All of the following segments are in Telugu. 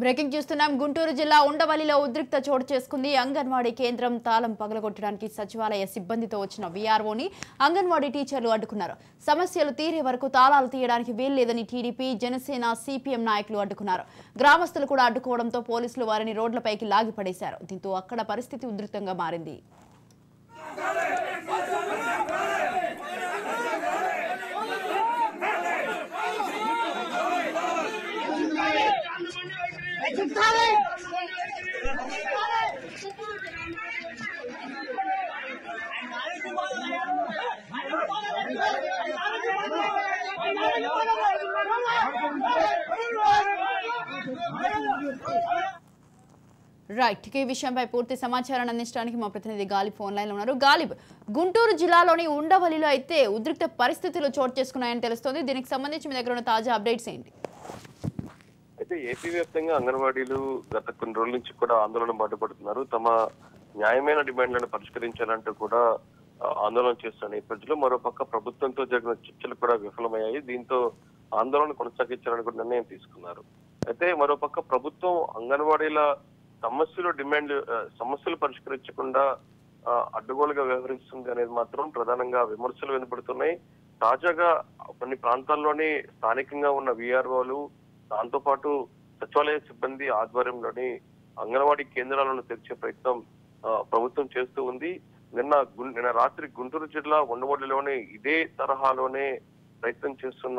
బ్రేకింగ్ చూస్తున్నాం గుంటూరు జిల్లా ఉండవల్లిలో ఉద్రిక్త చోటు చేసుకుంది అంగన్వాడీ కేంద్రం తాళం పగలగొట్టడానికి సచివాలయ సిబ్బందితో వచ్చిన వీఆర్ఓని అంగన్వాడీ టీచర్లు అడ్డుకున్నారు సమస్యలు తీరే వరకు తాళాలు తీయడానికి వీల్లేదని టీడీపీ జనసేన సిపిఎం నాయకులు అడ్డుకున్నారు గ్రామస్తులు కూడా అడ్డుకోవడంతో పోలీసులు వారిని రోడ్లపైకి లాగిపడేశారు దీంతో అక్కడ పరిస్థితి ఉధృతంగా మారింది రైట్ ఇక ఈ విషయంపై పూర్తి సమాచారాన్ని అందించడానికి మా ప్రతినిధి గాలిబ్ ఫోన్ లైన్లో ఉన్నారు గాలిబ్ గుంటూరు జిల్లాలోని ఉండవల్లిలో అయితే ఉద్రిక్త పరిస్థితులు చోటు చేసుకున్నాయని తెలుస్తోంది దీనికి సంబంధించి మీ దగ్గర ఉన్న తాజా అప్డేట్స్ ఏంటి అయితే ఏపీ వ్యాప్తంగా అంగన్వాడీలు గత కొన్ని రోజుల నుంచి కూడా ఆందోళన బాటుపడుతున్నారు తమ న్యాయమైన డిమాండ్లను పరిష్కరించాలంటూ కూడా ఆ, ఆందోళన చేస్తున్న నేపథ్యంలో మరోపక్క ప్రభుత్వంతో జరిగిన చర్చలు కూడా విఫలమయ్యాయి దీంతో ఆందోళన కొనసాగించాలని కూడా నిర్ణయం తీసుకున్నారు అయితే మరోపక్క ప్రభుత్వం అంగన్వాడీల సమస్యలు డిమాండ్ ఆ, సమస్యలు పరిష్కరించకుండా ఆ, అడ్డగోలుగా వ్యవహరిస్తుంది అనేది మాత్రం ప్రధానంగా విమర్శలు వినపడుతున్నాయి తాజాగా కొన్ని ప్రాంతాల్లోని స్థానికంగా ఉన్న విఆర్ఓలు దాంతో పాటు సచివాలయ సిబ్బంది ఆధ్వర్యంలోని అంగన్వాడీ కేంద్రాలను తెరిచే ప్రయత్నం ఆ, ప్రభుత్వం చేస్తూ ఉంది నిన్న గుం- నిన్న రాత్రి గుంటూరు జిల్లా ఉండవల్లిలోనే ఇదే తరహాలోనే ప్రయత్నం చేస్తున్న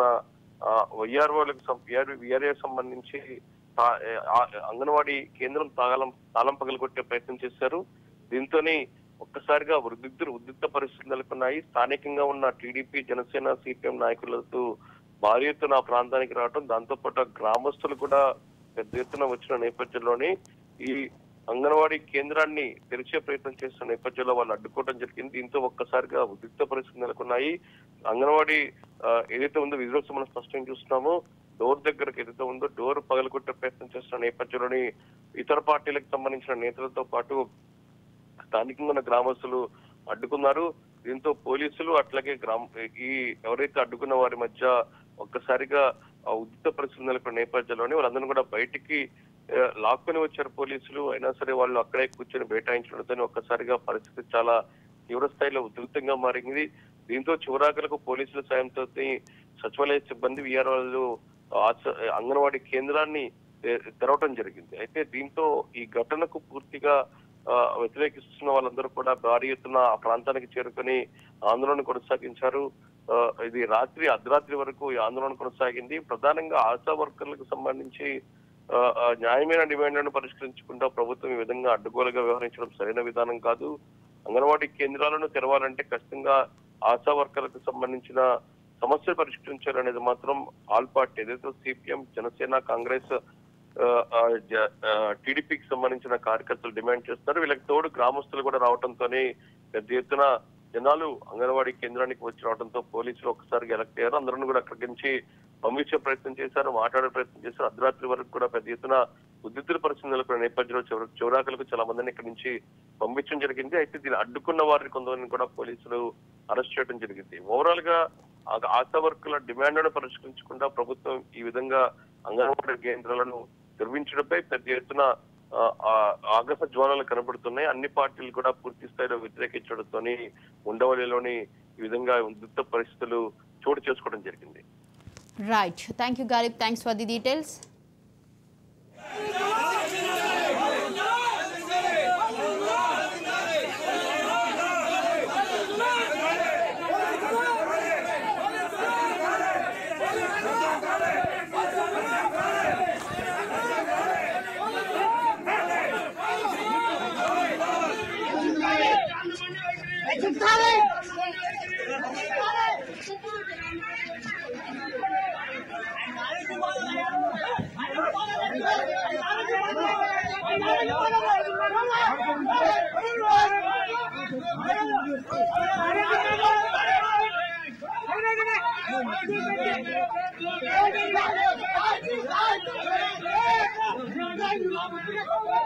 వైఆర్ఓలకు విఆర్ఏ సంబంధించి తా- ఆ, అంగన్వాడీ కేంద్రం తాళం తాళం పగలగొట్టే ప్రయత్నం చేశారు దీంతోనే ఒక్కసారిగా ఉద్రిక్త ఉద్రిక్త పరిస్థితులు నెలకొన్నాయి స్థానికంగా ఉన్న టీడీపీ జనసేన సిపిఎం నాయకులతో భారీ ఎత్తున ఆ ప్రాంతానికి రావడం దాంతో పాటు ఆ గ్రామస్తులు కూడా పెద్ద ఎత్తున వచ్చిన నేపథ్యంలోనే ఈ అంగన్వాడీ కేంద్రాన్ని తెరిచే ప్రయత్నం చేస్తున్న నేపథ్యంలో వాళ్ళు అడ్డుకోవడం జరిగింది దీంతో ఒక్కసారిగా ఉద్రిక్త పరిస్థితులు నెలకొన్నాయి అంగన్వాడీ ఆ, ఏదైతే ఉందో విజువల్స్ మనం స్పష్టంగా చూస్తున్నామో డోర్ దగ్గరకు ఏదైతే ఉందో డోర్ పగలగొట్టే ప్రయత్నం చేస్తున్న నేపథ్యంలోని ఇతర పార్టీలకు సంబంధించిన నేతలతో పాటు స్థానికంగా ఉన్న గ్రామస్తులు అడ్డుకున్నారు దీంతో పోలీసులు అట్లాగే గ్రామ ఈ ఎవరైతే అడ్డుకున్న వారి మధ్య ఒక్కసారిగా ఆ ఉద్రిక్త పరిస్థితులు నెలకొన్న నేపథ్యంలోనే వాళ్ళందరూ కూడా బయటికి ఆ, లాక్కొని వచ్చారు పోలీసులు అయినా సరే వాళ్ళు అక్కడే కూర్చొని బైఠాయించడంతో ఒక్కసారిగా పరిస్థితి చాలా తీవ్ర స్థాయిలో ఉధృతంగా మారింది దీంతో చివరాకలకు పోలీసుల సాయంతో సచివాలయ సిబ్బంది విఆర్ఓలు అంగన్వాడీ కేంద్రాన్ని తె- తెరవటం జరిగింది అయితే దీంతో ఈ ఘటనకు పూర్తిగా ఆ, వ్యతిరేకిస్తున్న వాళ్ళందరూ కూడా భారీ ఎత్తున ఆ ప్రాంతానికి చేరుకొని ఆందోళన కొనసాగించారు ఆ, ఇది రాత్రి అర్ధరాత్రి వరకు ఈ ఆందోళన కొనసాగింది ప్రధానంగా ఆశా వర్కర్లకు సంబంధించి ఆ, ఆ, న్యాయమైన డిమాండ్లను పరిష్కరించకుండా ప్రభుత్వం ఈ విధంగా అడ్డుగోలుగా వ్యవహరించడం సరైన విధానం కాదు అంగన్వాడీ కేంద్రాలను తెరవాలంటే ఖచ్చితంగా ఆశా వర్కర్లకు సంబంధించిన సమస్యలు పరిష్కరించాలనేది మాత్రం ఆల్ పార్టీ ఏదైతే సిపిఎం జనసేన కాంగ్రెస్ టీడీపీకి సంబంధించిన కార్యకర్తలు డిమాండ్ చేస్తున్నారు వీళ్ళకి తోడు గ్రామస్తులు కూడా రావడంతోనే పెద్ద ఎత్తున జనాలు అంగన్వాడీ కేంద్రానికి వచ్చి రావడంతో పోలీసులు ఒక్కసారిగా ఎలక్ట్ అయ్యారు అందరూ కూడా అక్కడి నుంచి పంపించే ప్రయత్నం చేశారు మాట్లాడే ప్రయత్నం చేశారు అర్ధరాత్రి వరకు కూడా పెద్ద ఎత్తున ఉద్రిక్త పరిస్థితులు నెలకొన్న నేపథ్యంలో చివరి చివరాకలకు చాలా మందిని ఇక్కడి నుంచి పంపించడం జరిగింది అయితే దీన్ని అడ్డుకున్న వారిని కొంతమందిని కూడా పోలీసులు అరెస్ట్ చేయడం జరిగింది ఓవరాల్ గా ఆ- ఆశా వర్కుల డిమాండ్లను పరిష్కరించకుండా ప్రభుత్వం ఈ విధంగా అంగన్వాడీ కేంద్రాలను నిర్మించడంపై పెద్ద ఎత్తున ఆ, ఆ, ఆగ్రహ జ్వాలలు కనబడుతున్నాయి అన్ని పార్టీలు కూడా పూర్తి స్థాయిలో వ్యతిరేకించడంతో ఉండవల్లిలోని ఈ విధంగా ఉద్రిక్త పరిస్థితులు చోటు చేసుకోవడం జరిగింది right thank you Ghalib thanks for the details Thank you.